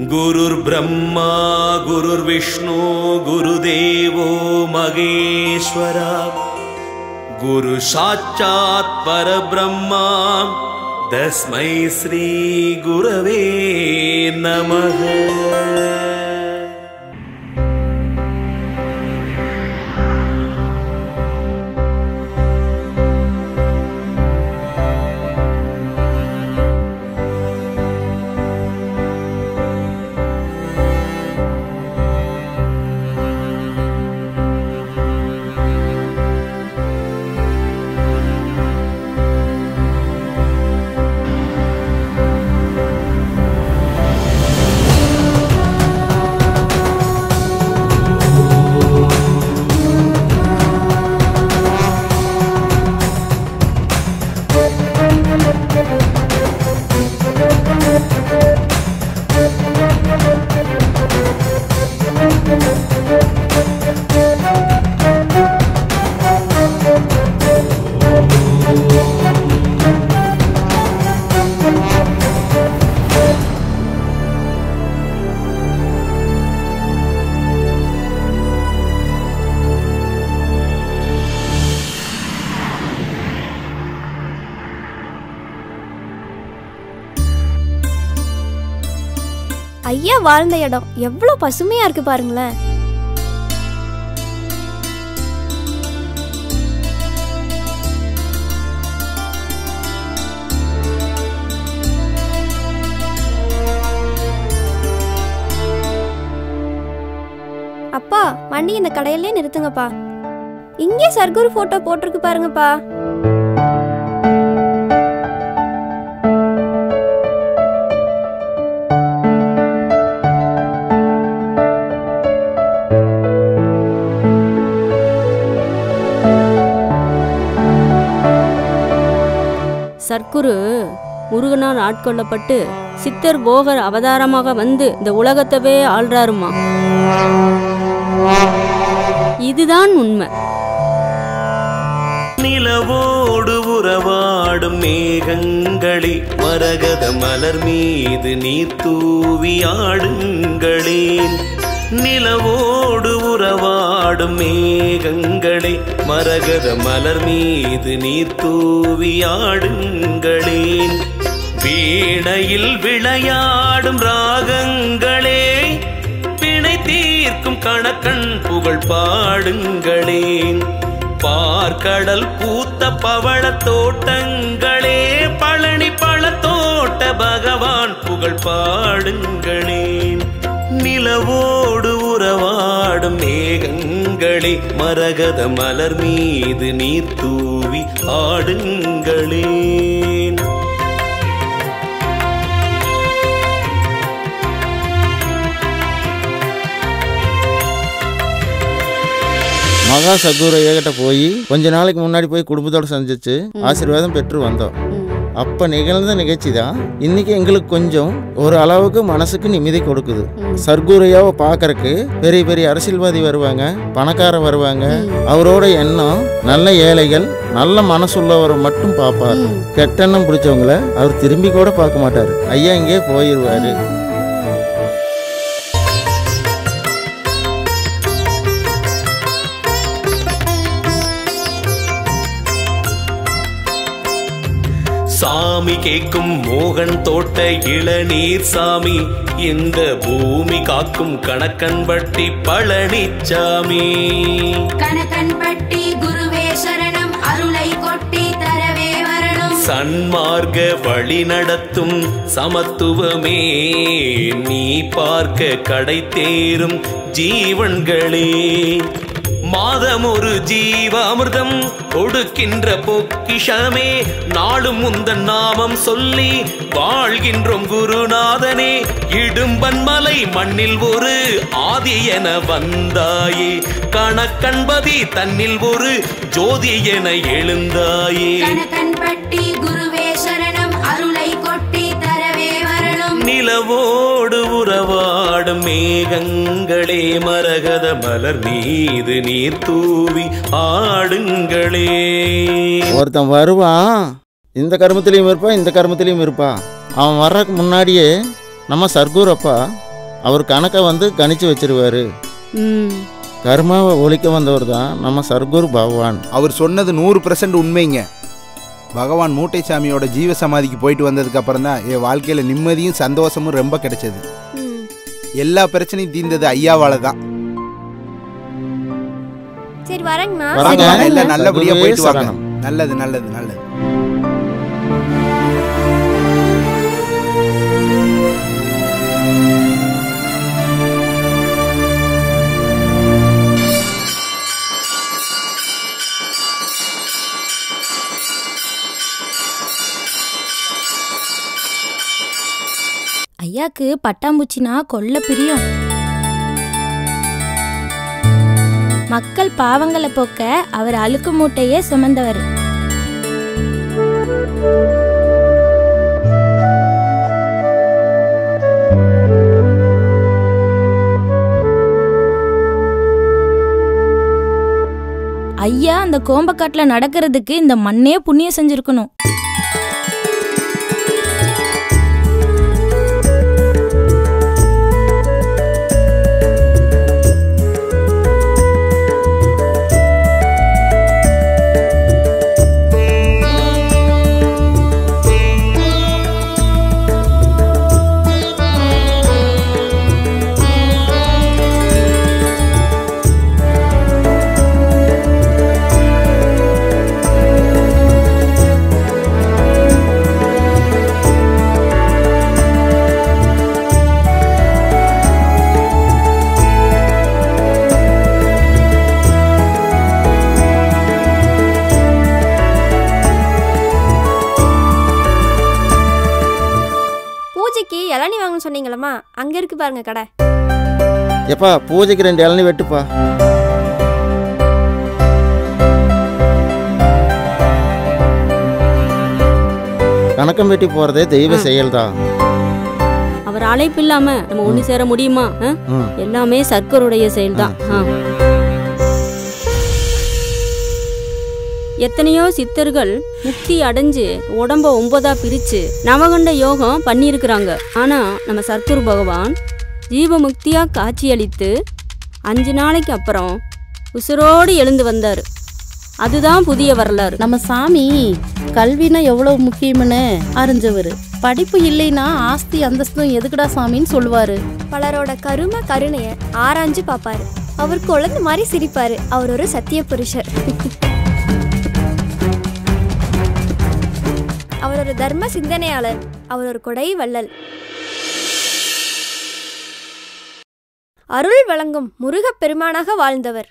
गुरुर्ब्रह्मा गुरुर्विष्णु गुरुदेवो महेश्वरा गुरु साक्षात् परब्रह्मा तस्मै श्रीगुरवे नमः ஐயா வாழ்ந்த இடம் எவ்வளோ பசுமையா இருக்கு பாருங்களேன் அப்பா வண்டி இந்த கடையிலே நிறுத்துங்கப்பா இங்கே சர்க்குரு போட்டோ போட்டிருக்கு பாருங்கப்பா சர்க்குரு முருகனால் ஆட்கொள்ளப்பட்டு சித்தர் போகர் அவதாரமாக வந்து இந்த உலகத்தவே ஆள்றாருமா இதுதான் உண்மை நிலவோடு உறவாடும் மேகங்களே மரகத மலர் மீது நீர் தூவி ஆடுங்களேன் நிலவோடு உறவாடும் மேகங்களே மரகத மலர் மீது நீர் தூவி ஆடுங்களேன் வீணையில் விளையாடும் ராகங்களே பிணை தீர்க்கும் கணக்கன் புகழ் பாடுங்களேன் பார்க்கடல் பூத்த பவள தோட்டங்களே பழனி பழத்தோட்ட பகவான் புகழ் பாடுங்களேன் நிலவோடு உறவாடும் மேகங்களே மரகத மலர் மீது நீர் தூவி ஆடுங்களேன் மகா சகுர ஏகிட்ட போய் கொஞ்ச நாளைக்கு முன்னாடி போய் குடும்பத்தோட சந்திச்சு ஆசீர்வாதம் பெற்று வந்தோம் அப்ப நிகழ்ந்த நிகழ்ச்சி தான் இன்னைக்கு எங்களுக்கு கொஞ்சம் ஒரு அளவுக்கு மனசுக்கு நிம்மதி கொடுக்குது சர்க்குரையாவை பார்க்கறக்கு பெரிய பெரிய அரசியல்வாதி வருவாங்க பணக்காரர் வருவாங்க அவரோட எண்ணம் நல்ல ஏழைகள் நல்ல மனசுள்ளவரை மட்டும் பார்ப்பார் கெட்டெண்ணம் பிடிச்சவங்கள அவர் திரும்பி கூட பார்க்க மாட்டார் ஐயா இங்கே போயிடுவாரு சாமி கேட்கும் மோகன் தோட்ட இளநீர் சாமி இந்த பூமி காக்கும் கணக்கன் பட்டி பழனிச்சாமி கணக்கன்பட்டி குருவே சரணம் அருளை கொட்டி தரவே வரணும் சன்மார்க்க வழி நடத்தும் சமத்துவமே நீ பார்க்க கடை தேரும் ஜீவன்களே மாதம் ஒரு ஜீவ அமிர்தம் கொடுக்கின்ற பொக்கிஷமே நாளும் முந்தன் நாமம் சொல்லி வாழ்கின்றோம் குருநாதனே இடும்பன் மலை மண்ணில் ஒரு ஆதி என வந்தாயே கணக்கன்பதி தன்னில் ஒரு ஜோதி என எழுந்தாயே கணக்கன்பட்டி குருவே சரணம் அருளை கொட்டி தரவே வரணும் நிலவோடு உறவாடும் மேகங்களே மரகத மலர் மீது நீர் தூவி ஆடுங்களே ஒருத்தன் வருவான் இந்த கர்மத்திலையும் இருப்பான் இந்த கர்மத்திலையும் இருப்பான் அவன் வர்றதுக்கு முன்னாடியே நம்ம சர்க்கூர் அப்பா அவர் கணக்கை வந்து கணிச்சு வச்சிருவாரு ம் கர்மாவை ஒழிக்க வந்தவர் தான் நம்ம சர்க்குரு பகவான் அவர் சொன்னது நூறு பர்சன்ட் உண்மைங்க பகவான் மூட்டை சாமியோட ஜீவ சமாதிக்கு போயிட்டு வந்ததுக்கு அப்புறம் தான் என் வாழ்க்கையில நிம்மதியும் சந்தோஷமும் ரொம்ப கிடைச்சது ம். எல்லா பிரச்சனையும் தீர்ந்தது ஐயாவால தான் சரி வரேங்கண்ணா வராங்க. வாங்க, எல்லாம் நல்லபடியா சர்க்குருவே போயிட்டு வாங்க சரணம். நல்லது நல்லது நல்லது ஐயாக்கு பட்டாம்பூச்சினா கொல்ல பிரியம் மக்கள் பாவங்களை போக்க அவர் அழுக்கு மூட்டையே சுமந்தவர் ஐயா அந்த கோம்பக்காட்டுல நடக்கிறதுக்கு இந்த மண்ணே புண்ணியம் செஞ்சிருக்கணும் பூஜைக்கு இளநீ வாங்கணும்னு சொன்னீங்களம்மா அங்க இருக்கு பாருங்க கடை எப்பா பூஜைக்கு ரெண்டு இளநீ வெட்டுப்பா கணக்கம் வெட்டி போகிறதே தெய்வ செயல்தான் அவர் அழைப்பு இல்லாம நம்ம ஒண்ணு சேர முடியுமா ஆ? ம் எல்லாமே சர்க்கருடைய செயல்தான் ஆ. எத்தனையோ சித்தர்கள் முக்தி அடைஞ்சு உடம்ப ஒன்பதா பிரிச்சு நவகண்ட யோகம் பண்ணியிருக்கிறாங்க ஆனா நம்ம சர்க்குரு பகவான் ஜீவமுக்தியா காட்சியளித்து அஞ்சு நாளைக்கு அப்புறம் உசுரோடு எழுந்து வந்தார் அதுதான் புதிய வரலாறு நம்ம சாமி கல்வினா எவ்வளவு முக்கியம்னு அறிஞ்சவர் படிப்பு இல்லைன்னா ஆஸ்தி அந்தஸ்தும் எதுக்குடா சாமின்னு சொல்லுவாரு பலரோட கரும கருணைய ஆராய்ஞ்சு பாப்பாரு அவர் குழந்தை மாதிரி சிரிப்பாரு அவர் ஒரு சத்திய புருஷர் அவர் ஒரு தர்ம சிந்தனையாளர் அவர் ஒரு கொடை வள்ளல் அருள் வழங்கும் முருகப் பெருமானாக வாழ்ந்தவர்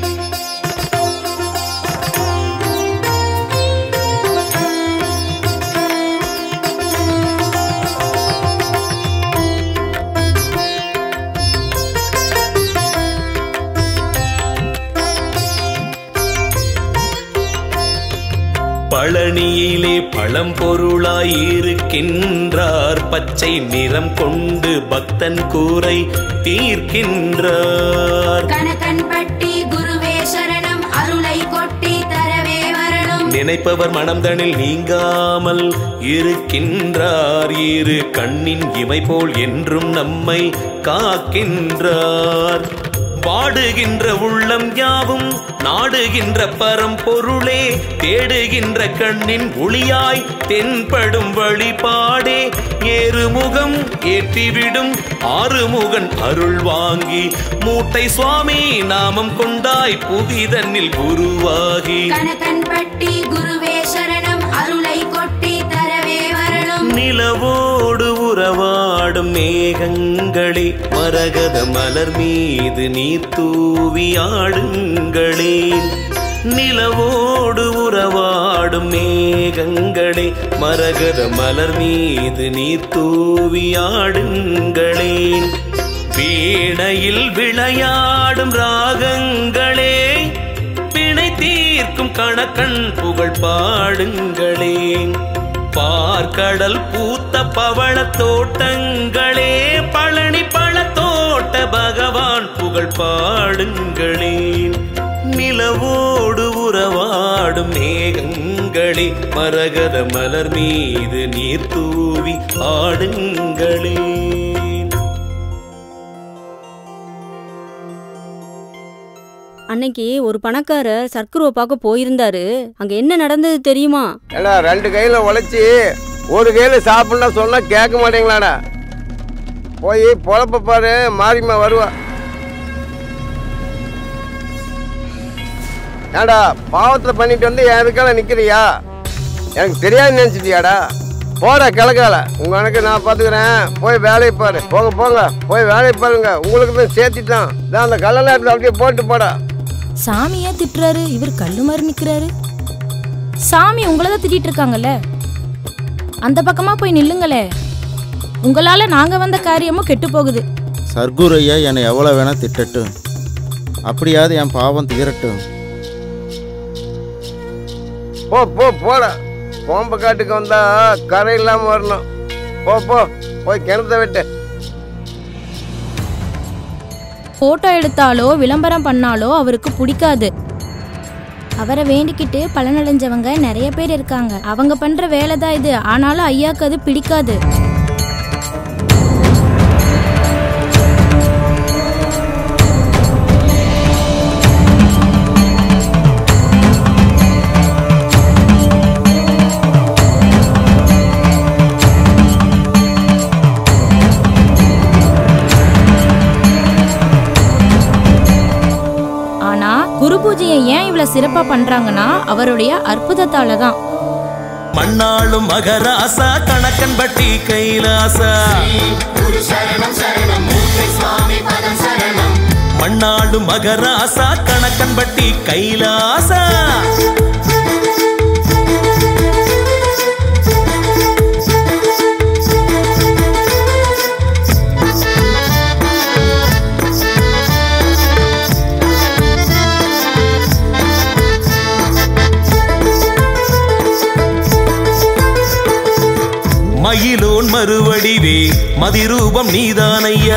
பழனியிலே பழம்பொருளாய் இருக்கின்றார் பச்சை நிறம் கொண்டு பக்தன் கூரை தீர்க்கின்றார் கணக்கன் பட்டி குருவே சரணம் அருளை கொட்டி தரவே வரணும் நினைப்பவர் மனம்தனில் நீங்காமல் இருக்கின்றார் இரு கண்ணின் இமை போல் என்றும் நம்மை காக்கின்றார் வாடுகின்ற உள்ளம் யாவும் நாடுகின்ற பரம்பொருளே தேடுகின்ற கண்ணின் ஒளியாய் தென்படும் வழிபாடே ஏறுமுகம் ஏற்றிவிடும் ஆறுமுகன் அருள் வாங்கி மூட்டை சுவாமி நாமம் கொண்டாய் புவிதன்னில் உருவாகி கணக்கன் பட்டி குருவே சரணம் அருளை கொட்டி தரவே வரணும் நிலவோடு உறவாடும் மேகங்களே மரகத மலர் மீது நீர் தூவி ஆடுங்களே நிலவோடு உறவாடும் மேகங்களே மரகத மலர் மீது நீர் தூவி ஆடுங்களே வீணையில் விளையாடும் ராகங்களே பிணை தீர்க்கும் கணக்கன் புகழ் பாடுங்களேன் பார்க்கடல் பூத்த பவள தோட்டங்களே பழனி பழத்தோட்ட பகவான் புகழ் பாடுங்களேன் நிலவோடு உறவாடும் மேகங்களே மரகத மலர் மீது நீர் தூவி ஆடுங்களேன் அன்னைக்கு ஒரு பணக்காரர் சர்க்குருவை பார்க்க போயிருந்தாரு அங்க என்ன நடந்தது தெரியுமா ஏடா ரெண்டு கையில் உழைச்சி ஒரு கையில் சாப்பிட்னா சொன்னால் கேட்க மாட்டீங்களாடா போய் பொழப்ப பாரு மாறிம்மா வருவா ஏடா பாவத்தில் பண்ணிட்டு வந்து என் இதுக்கால நிற்கிறியா எனக்கு தெரியாது நினச்சிட்டியாடா போடா கிழக்கால உங்க எனக்கு நான் பார்த்துக்கிறேன் போய் வேலையை பாரு போங்க போங்க போய் வேலையை பாருங்க உங்களுக்கு தான் சேர்த்திட்டான் இதான் அந்த கல்லெல்லாம் எடுத்து அப்படியே போட்டு போடா சாமியே திட்டுறாரு இவர் கல்லு மாதிரி நிக்கிறாரு சாமி உங்களை தான் திட்டிட்டு இருக்காங்கல்ல அந்த பக்கமா போய் நில்லுங்களே உங்களால நாங்க வந்த காரியமும் கெட்டு போகுது சர்க்குரு ஐயா என்னை எவ்வளோ வேணால் திட்டட்டும் அப்படியாவது என் பாவம் தீரட்டும் போ போ போடா கோம்ப காட்டுக்கு வந்தா கரை இல்லாம வரணும் போ போ போய் கிணத்த விட்டு போட்டோ எடுத்தாலோ விளம்பரம் பண்ணாலோ அவருக்கு பிடிக்காது அவரை வேண்டிக்கிட்டு பலனடைஞ்சவங்க நிறைய பேர் இருக்காங்க அவங்க பண்ற வேலை தான் இது ஆனாலும் ஐயாக்கு அது பிடிக்காது ஆனா குரு பூஜையை ஏன் இவ்வளவு சிறப்பா பண்றாங்கன்னா அவருடைய அற்புதத்தால தான் மண்ணாளும் மகராசா கணக்கன் பட்டி கைலாசா மண்ணாளும் மகராசா கணக்கன் பட்டி கைலாசா மயிலோன் மறுவடிவே மதிரூபம் நீதானையா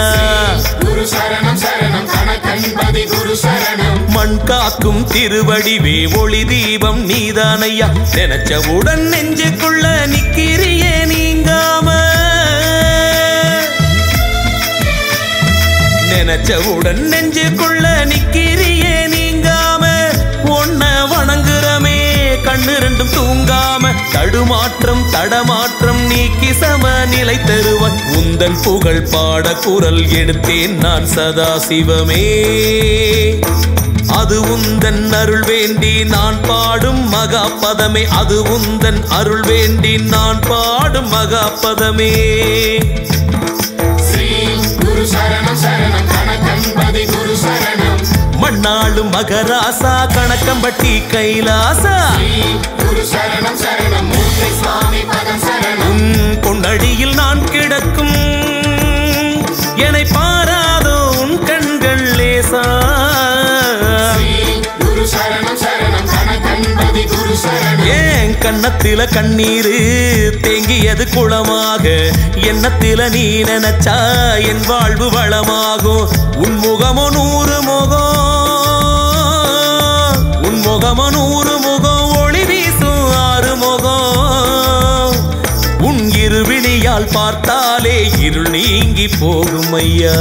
மண் காக்கும் திருவடிவே ஒளி தீபம் நீதானையா நினைச்சவுடன் நெஞ்சுக்குள்ள நிக்கிறியே நீங்காம நினைச்சவுடன் நெஞ்சுக்குள்ள நிக்கிறியே நீங்காம ஒன்ன வணங்குறமே கண்ணு ரெண்டும் தூங்காம தடுமாற்றம் தடமாற்றம் நீக்கி சம நிலை தருவாய் உந்தன் புகழ் பாட குரல் எடுத்தேன் நான் சதா சிவமே அது உந்தன் அருள் வேண்டி நான் பாடும் மகா பதமே அது உந்தன் அருள் வேண்டி நான் பாடும் மகா பதமே மண்ணாளும் மகராசா கணக்கம்பட்டி கைலாசா உன் பொன்னடியில் நான் கிடக்கும் என்னை பாராதோ உன் கண்கள் லேசா ஏன் கண்ணத்தில கண்ணீரு தேங்கியது குளமாக எண்ணத்தில நீ நினைச்சா என் வாழ்வு வளமாகும் உன் முகமோ நூறு முகம் உன் முகமோ நூறு முகம் ஒளி வீசும் ஆறு முகம் உன் இருவிழியால் பார்த்தாலே இருள் நீங்கி போகும் ஐயா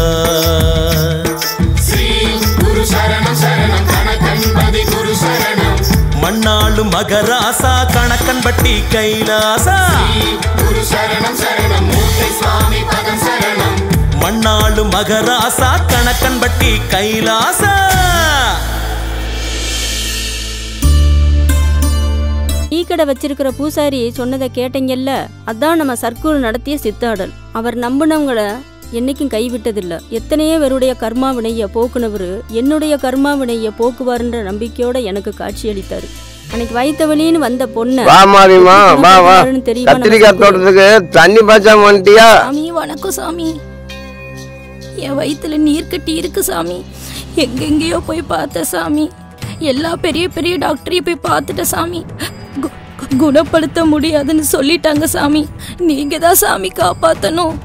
மண்ணாளும் மகராசா கணக்கன்பட்டி கைலாசா மண்ணாளும் மகராசா கணக்கன்பட்டி கைலாசா டீ கடை வச்சிருக்கிற பூசாரி சொன்னதை கேட்டீங்கல்ல அதான் நம்ம சர்க்குரு நடத்திய சித்தாடல் அவர் நம்பினவங்களை என்னைக்கும் கைவிட்டதில்ல எத்தனையோ பேருடைய கர்மா வினைய போக்குனவர் என்னுடைய கர்மா வினைய போக்குவாருன்ற நம்பிக்கையோட எனக்கு காட்சியளித்தாரு அன்னைக்கு வயித்த வலின்னு வந்த பொண்ணை வா மாரியம்மா வா வா தெரியுமா நம்ம கத்திரிக்காய் சர்க்குரு? தோட்டத்துக்கு தண்ணி பாய்ச்சாம வந்துட்டியா சாமி வணக்கம் சாமி என் வயித்துல நீர் கட்டி இருக்கு சாமி எங்கெங்கேயோ போய் பார்த்த சாமி எல்லா பெரிய பெரிய டாக்டரையும் போய் பார்த்துட்ட சாமி கு- குணப்படுத்த முடியாதுன்னு சொல்லிட்டாங்க சாமி நீங்க தான் சாமி காப்பாத்தணும்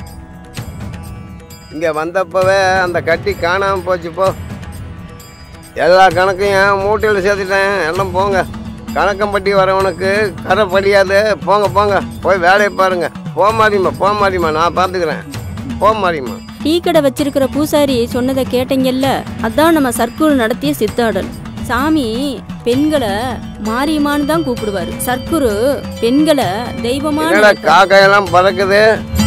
இங்க வந்தப்பவே அந்த கட்டி காணாம போச்சு போ எல்லா கணக்கையும் மூட்டையில் சேர்த்துட்டேன் எல்லாம் போங்க கணக்கம்பட்டி வரவனுக்கு கரை படியாது போங்க போங்க போய் வேலையை பாருங்க போ மாரிம்மா போ மாரிம்மா நான் பார்த்துக்கிறேன் போ மாரிம்மா டீ கடை வச்சிருக்கிற பூசாரி சொன்னதை கேட்டீங்கல்ல அதான் நம்ம சர்க்குரு நடத்திய சித்தாடல் சாமி பெண்களை மாரியம்மான்னு தான் கூப்பிடுவாரு சர்க்குரு பெண்களை தெய்வமான என்னடா காக்காயெல்லாம் பறக்குது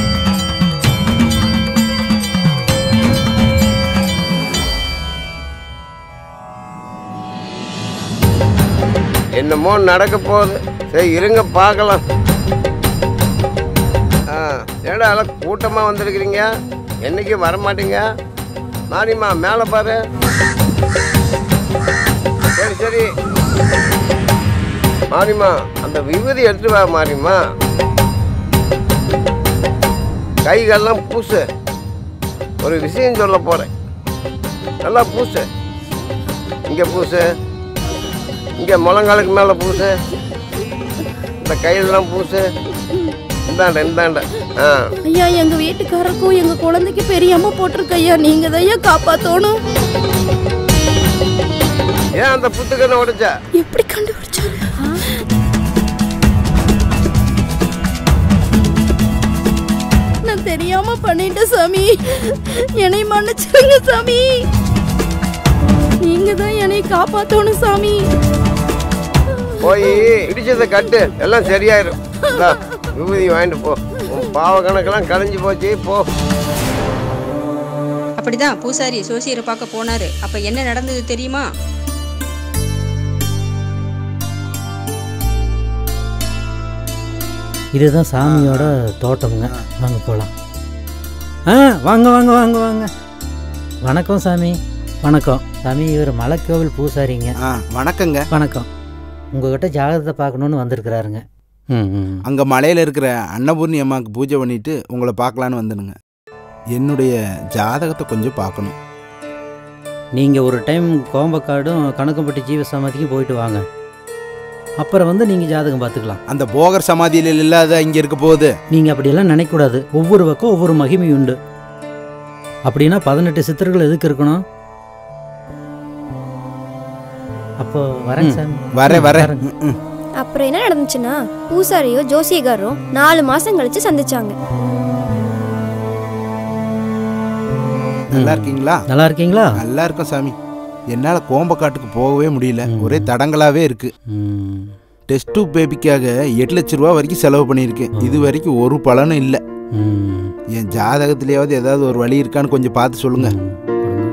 என்னமோ நடக்க போகுது சரி இருங்க பார்க்கலாம் ஆ ஏடா எல்லாம் கூட்டமாக வந்திருக்கிறீங்க என்னைக்கு வர மாட்டீங்க மாரிம்மா மேலே பாரு சரி சரி மாரிம்மா அந்த விபூதி எடுத்து வா மாரிம்மா கைகள்லாம் பூசு ஒரு விஷயம் சொல்ல போறேன் நல்லா பூசு இங்க பூசு இங்க முழங்காலுக்கு மேல பூசு இந்த கையிலலாம் பூசு இந்தாண்ட இந்தாண்ட ஆ ஐயா எங்க வீட்டுக்காரருக்கும் எங்க குழந்தைக்கு பெரியம்மா போட்டிருக்க ஐயா நீங்க தான் ஐயா காப்பாத்தணும் ஏன் அந்த புத்துக்கண்ணை உடைச்ச எப்படி கண்டுபிடிச்சாரு நான் தெரியாம பண்ணிட்டேன் சாமி என்னை மன்னிச்சிருங்க சாமி நீங்க தான் என்னை காப்பாத்தணும் சாமி போய் இடிச்சதை கட்டு எல்லாம் சரியாயிரும் இந்தா, விபூதி வாங்கிட்டு போ உன் பாவ கணக்கெல்லாம் கலைஞ்சு போச்சு போ அப்படிதான் பூசாரி சோசியரை பார்க்க போனாரு அப்ப என்ன நடந்தது தெரியுமா இதுதான் சாமியோட தோட்டம்ங்க வாங்க போகலாம் ஆ வாங்க வாங்க வாங்க வாங்க வணக்கம் சாமி வணக்கம் சாமி இவர் மலைக்கோவில் பூசாரிங்க ஆ வணக்கங்க வணக்கம் உங்ககிட்ட ஜாதகத்தை பார்க்கணுன்னு வந்திருக்கிறாருங்க ம் ம் அங்கே மலையில் இருக்கிற அன்னபூர்ணி அம்மாவுக்கு பூஜை பண்ணிட்டு உங்களை பார்க்கலான்னு வந்தனுங்க என்னுடைய ஜாதகத்தை கொஞ்சம் பார்க்கணும் நீங்கள் ஒரு டைம் கோம்பக்காடும் கணக்கம்பட்டி ஜீவ சமாதிக்கும் போயிட்டு வாங்க அப்புறம் வந்து நீங்கள் ஜாதகம் பார்த்துக்கலாம் அந்த போகர் சமாதியில் இல்லாத இங்கே இருக்க போகுது நீங்கள் அப்படியெல்லாம் நினைக்கக்கூடாது ஒவ்வொரு பக்கம் ஒவ்வொரு மகிமை உண்டு அப்படின்னா பதினெட்டு சித்தர்கள் எதுக்கு இருக்கணும் அப்போ வரேங்க சாமி வரேன் வரேன் வரேங்க. ம், ம். அப்புறம் என்ன நடந்துச்சுன்னா பூசாரியோ ஜோசியக்காரரும் நாலு மாசம் கழிச்சு சந்திச்சாங்க நல்லா இருக்கீங்களா நல்லா இருக்கீங்களா நல்லா இருக்கோம் சாமி என்னால் கோம்பக்காட்டுக்கு போகவே முடியல ம். ஒரே தடங்களாவே இருக்கு ம். டெஸ்ட் டியூப் பேபிக்காக எட்டு லட்ச ரூபா வரைக்கும் செலவு பண்ணியிருக்கேன் இது வரைக்கும் ஒரு பலனும் இல்லை ம். என் ஜாதகத்திலேயாவது ஏதாவது ஒரு வழி இருக்கான்னு கொஞ்சம் பார்த்து சொல்லுங்க ம். கொடுங்க.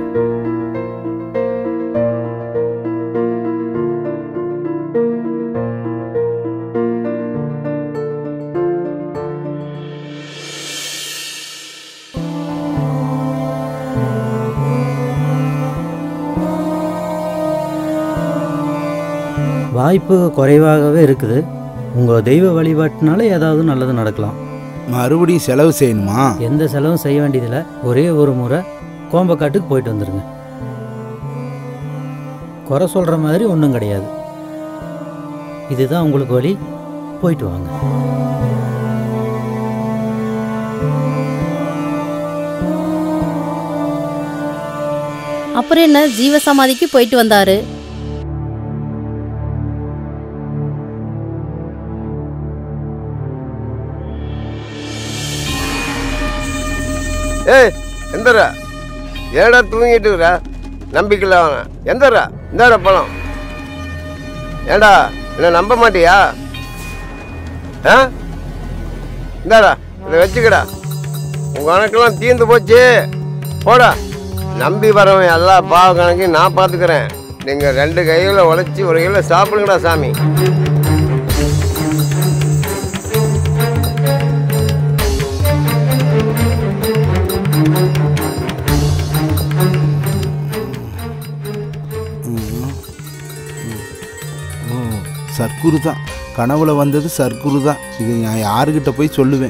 வாய்ப்பு குறைவாகவே இருக்குது உங்கள் தெய்வ வழிபாட்டினால ஏதாவது நல்லது நடக்கலாம் மறுபடியும் செலவு செய்யணுமா எந்த செலவும் செய்ய வேண்டியதில்லை ஒரே ஒரு முறை கோம்பக்காட்டுக்கு போயிட்டு வந்துடுங்க குறை சொல்கிற மாதிரி ஒன்றும் கிடையாது இதுதான் உங்களுக்கு வழி போயிட்டு வாங்க அப்புறம் என்ன ஜீவ சமாதிக்கு போயிட்டு வந்தாரு ஏய் எந்தரா ஏடா தூங்கிட்டு இருக்கிற நம்பிக்கையில் அவன எந்தரா இந்தாடா பழம் ஏடா என்ன நம்ப மாட்டியா ஆ இந்தாடா இதை வச்சுக்கடா உங்கள் கணக்கெல்லாம் தீர்ந்து போச்சு போடா நம்பி வரவன் எல்லா பாவ கணக்கையும் நான் பார்த்துக்கிறேன் நீங்கள் ரெண்டு கையில் உழைச்சி ஒரு கையில் சாப்பிடுங்கடா சாமி ஓ சர்க்குரு தான் கனவுல வந்தது சர்க்குரு தான் இது நான் யாருக்கிட்ட போய் சொல்லுவேன்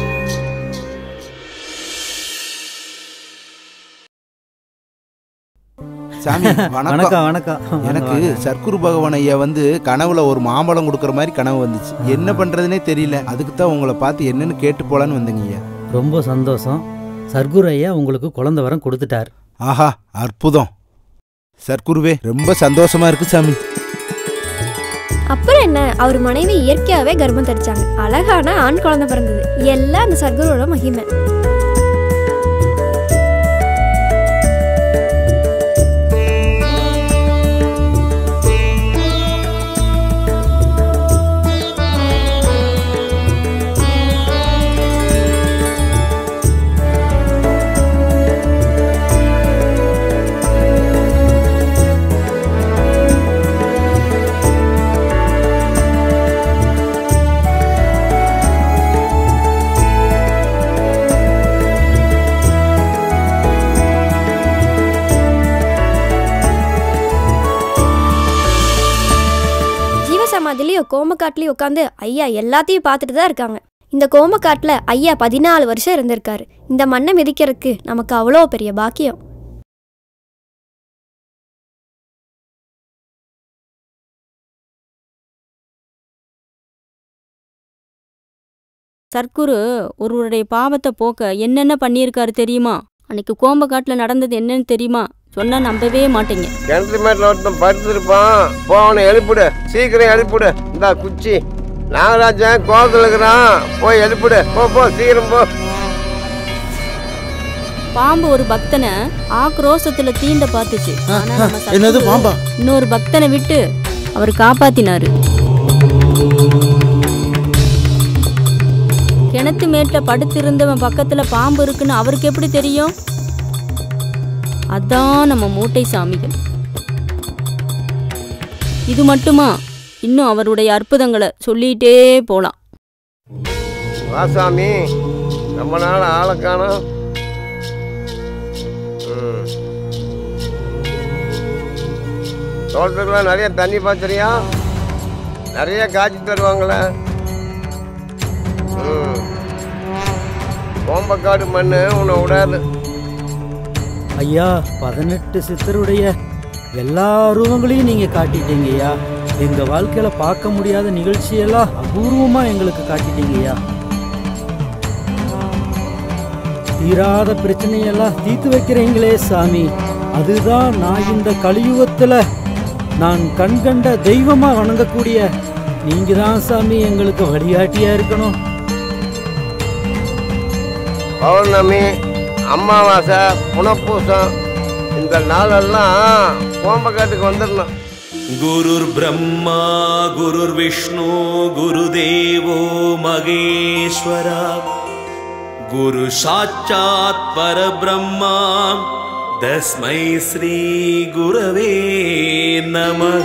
சாமி வணக்கம் வணக்கம் வணக்கம் வாங்க, எனக்கு வாங்க. சர்க்குரு பகவான் ஐயா வந்து கனவுல ஒரு மாம்பழம் கொடுக்குற மாதிரி கனவு வந்துச்சு என்ன பண்றதுனே தெரியல அதுக்கு தான் உங்களை பார்த்து என்னன்னு கேட்டு போலான்னு வந்தேங்க ஐயா ரொம்ப சந்தோஷம் சர்க்குரு ஐயா உங்களுக்கு குழந்தை வரம் கொடுத்துட்டார் ஆஹா அற்புதம் சர்க்குருவே ரொம்ப சந்தோஷமா இருக்கு சாமி அப்புறம் என்ன அவர் மனைவி இயற்கையாவே கர்ப்பம் தரிச்சாங்க அழகான ஆண் குழந்தை பிறந்தது எல்லாம் அந்த சர்க்குருவோட மகிமை அதுலேயும் கோமக்காட்லேயும் உட்காந்து ஐயா எல்லாத்தையும் பார்த்துட்டு தான் இருக்காங்க இந்த கோமக்காட்டில் ஐயா பதினாலு வருஷம் இருந்திருக்காரு இந்த மண்ணை மிதிக்கிறதுக்கு நமக்கு அவ்வளோ பெரிய பாக்கியம் சர்க்குரு ஒருவருடைய பாவத்தை போக்க என்னென்ன பண்ணியிருக்காரு தெரியுமா அன்னைக்கு கோம்பக்காட்டில் நடந்தது என்னன்னு தெரியுமா சொன்னா நம்பவே மாட்டீங்க கிணத்து மேட்டில் ஒருத்தன் படுத்திருப்பான் போ அவனை எழுப்பிடு சீக்கிரம் எழுப்பிடு இந்தா குச்சி நாகராஜன் கோலத்தில் இருக்கிறான் போய் எழுப்பிடு போ போ சீக்கிரம் போ பாம்பு ஒரு பக்தனை ஆக்ரோஷத்துல தீண்ட பார்த்துச்சு ஆனா நம்ம சத்குரு என்னது பாம்பா? இன்னொரு பக்தனை விட்டு அவர் காப்பாத்தினாரு கிணத்து மேட்ல படுத்திருந்தவன் பக்கத்துல பாம்பு இருக்குன்னு அவருக்கு எப்படி தெரியும் அதான் நம்ம மூட்டை சாமிகள் இது மட்டுமா இன்னும் அவருடைய அற்புதங்களை சொல்லிட்டே போலாம் வாசாமி ரொம்ப நாள் ஆளை காணோம் ம். தோட்டத்துக்குலாம் நிறைய தண்ணி பாய்ச்சறியா நிறைய காய்ச்சி தருவாங்களே ம் கோம்பக்காடு மண் உன்னை விடாது ஐயா பதினெட்டு சித்தருடைய எல்லா ரூபங்களையும் நீங்க காட்டிட்டீங்க ஐயா எங்க வாழ்க்கையில பார்க்க முடியாத நிகழ்ச்சியெல்லாம் அபூர்வமா எங்களுக்கு காட்டிட்டீங்க ஐயா தீராத பிரச்சனையெல்லாம் தீர்த்து வைக்கிறீங்களே சாமி அதுதான் நான் இந்த கலியுகத்துல நான் கண்கண்ட தெய்வமா வணங்கக்கூடிய நீங்க தான் சாமி எங்களுக்கு வழிகாட்டியா இருக்கணும் பௌர்ணமி அமாவாசை புனப்பூசம் இந்த நாளெல்லாம் கோம்பக்காட்டுக்கு வந்துடணும் गुरुर् ब्रह्मा गुरुर्विष्णु गुरुदेवो महेश्वरा गुरु साक्षात् परब्रह्मा तस्मै श्री गुरवे नमः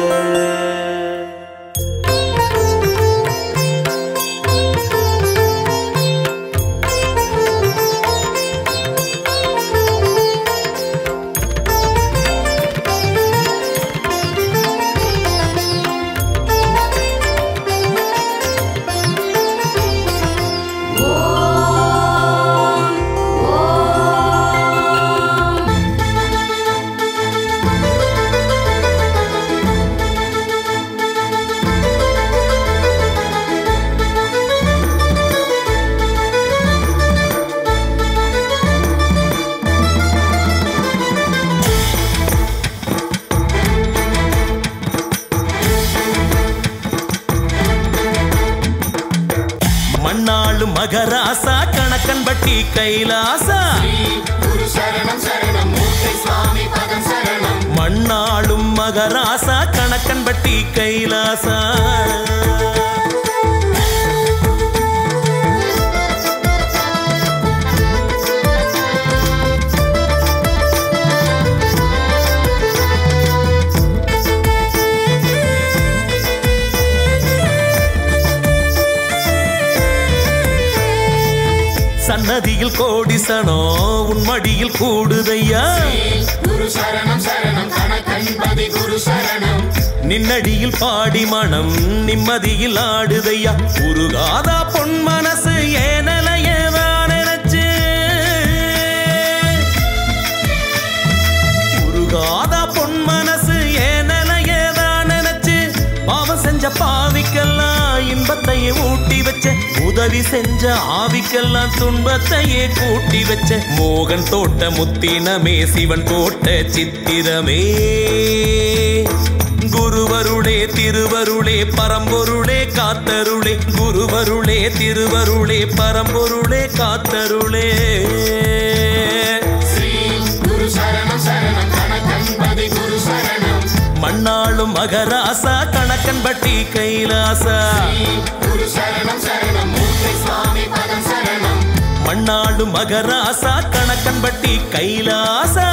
மண்ணாளும் மகராசா கணக்கன் பட்டி கைலாசா மண்ணாளும் மகராசா கணக்கன் பட்டி கைலாசா சன்னதியில் கோடிசனோ உன் மடியில் கூடுதையா நின்னடியில் பாடி மனம் நிம்மதியில் ஆடுதையா உருகாதா பொன் மனசு ஏனலையதான் நினைச்சு உருகாதா பொன் மனசு ஏனலையதான் நினைச்சு பாவம் செஞ்ச பாவிக்கெல்லாம் இன்பத்தையே ஊட்டி வச்ச உதவி செஞ்ச ஆவிக்கெல்லாம் துன்பத்தையே கூட்டி வச்ச மோகன் தோட்ட முத்தினமே சிவன் தோட்ட சித்திரமே குருவருளே திருவருளே பரம்பொருளே காத்தருளே குருவருளே திருவருளே பரம்பொருளே காத்தருளே மண்ணாளும் மகராசா கணக்கன் பட்டி கைலாசா மண்ணாளும் மகராசா கணக்கன் பட்டி கைலாசா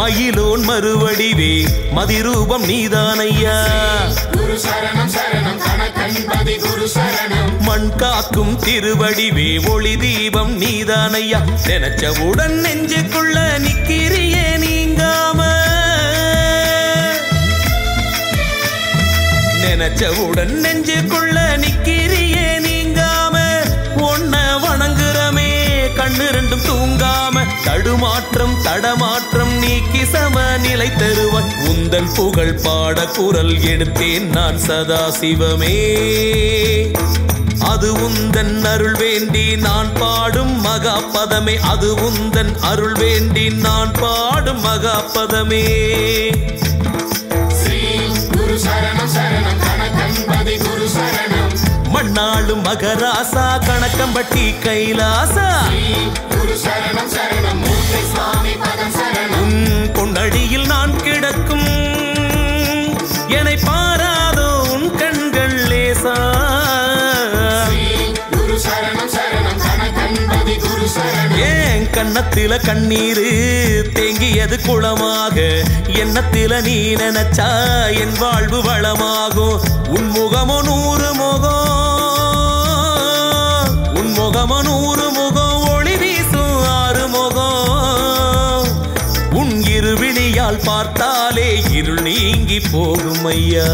மயிலோன் மறுவடிவே மதிரூபம் நீதானையா குரு சரணம் சரணம் கணக்கன்பதி குரு சரணம் மண் காக்கும் திருவடிவே ஒளி தீபம் நீதானையா நினைச்சவுடன் நெஞ்சுக்குள்ள நிக்கிறியே நீங்காம நினைச்சவுடன் நெஞ்சுக்குள்ள நிக்கிறியே நீங்காம ஒன்ன வணங்குறமே கண்ணு ரெண்டும் தூங்காம தடுமாற்றம் தடமாற்றம் நீக்கி சம நிலை தருவாய் உந்தன் புகழ் பாட குரல் எடுத்தேன் நான் சதா சிவமே அது உந்தன் அருள் வேண்டி நான் பாடும் மகா பதமே அது உந்தன் அருள் வேண்டி நான் பாடும் மகா பதமே ஸ்ரீ குரு சரணம் சரணம் கணக்கன்பதி குரு சரணம் மண்ணாளும் மகராசா கணக்கம்பட்டி கைலாசா குரு சரணம் சரணம் மூர்த்தி சுவாமி பதம் சரணம் உன் பொன்னடியில் நான் கிடக்கும் என்னை பாராதோ உன் கண்கள் லேசா குரு சரணம் சரணம் கணக்கன்பதி குரு சரணம் ஏன் கண்ணத்தில கண்ணீரு தேங்கியது குளமாக எண்ணத்தில நீ நினைச்சா என் வாழ்வு வளமாகும் உன் முகமோ நூறு முகம் உன் முகமோ நூறு முகம் ஒளி வீசும் ஆறு முகம் உன் இருவிழியால் பார்த்தாலே இருள் நீங்கி போகும் ஐயா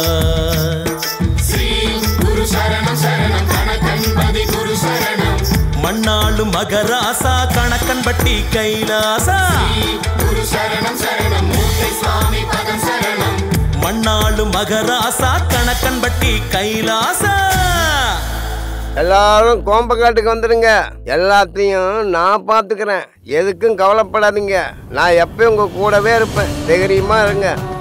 ஸ்ரீ குரு சரணம் சரணம் கணக்கன்பதி குரு சரணம் மண்ணாளும் மகராசா கணக்கன்பட்டி கைலாசா குரு சரணம் சரணம் மூர்த்தி சுவாமி பதம் சரணம் மண்ணாளும் மகராசா கணக்கன்பட்டி கைலாசா எல்லாரும் கோம்பக்காட்டுக்கு வந்துடுங்க எல்லாத்தையும் நான் பார்த்துக்கிறேன் எதுக்கும் கவலைப்படாதீங்க நான் எப்பயும் உங்க கூடவே இருப்பேன் தைரியமா இருங்க